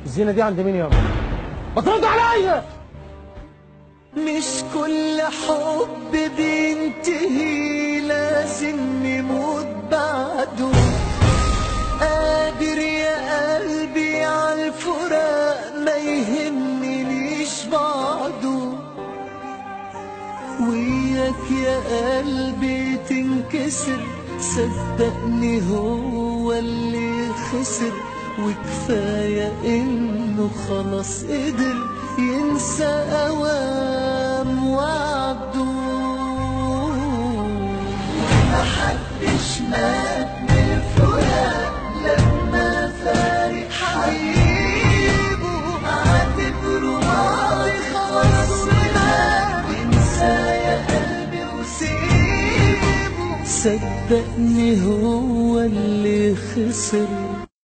الزينه دي عند مين يابا ما ترد عليا مش كل حب بينتهي لازم نموت بعده قادر يا قلبي عالفراق ما يهمنيش بعده وياك يا قلبي تنكسر صدقني هو اللي خسر وكفاية انه خلاص قدر ينسى اوام وعده محدش مات من الفراق لما فارق حبيبه اعتبره ماضي خلاص ولا انسى يا قلبي وسيبه صدقني هو اللي خسر